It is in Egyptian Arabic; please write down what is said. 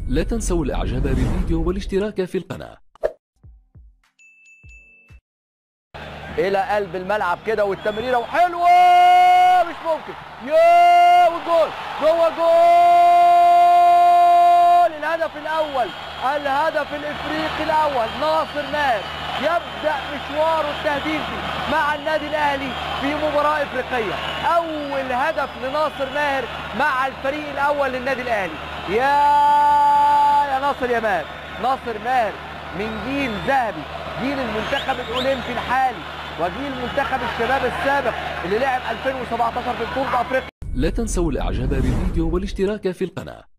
لا تنسوا الاعجاب بالفيديو والاشتراك في القناة الى قلب الملعب كده والتمريره وحلوه مش ممكن يا والجول جوه جول الهدف الاول الهدف الافريقي الاول ناصر ماهر يبدا مشواره التهديفي مع النادي الاهلي في مباراه افريقيه اول هدف لناصر ماهر مع الفريق الاول للنادي الاهلي يا يا ناصر يا ماهر ناصر ماهر من جيل ذهبي جيل المنتخب الاولمبي الحالي وجيل منتخب الشباب السابق اللي لعب 2017 في بطوله افريقيا لا تنسوا الاعجاب بالفيديو والاشتراك في القناة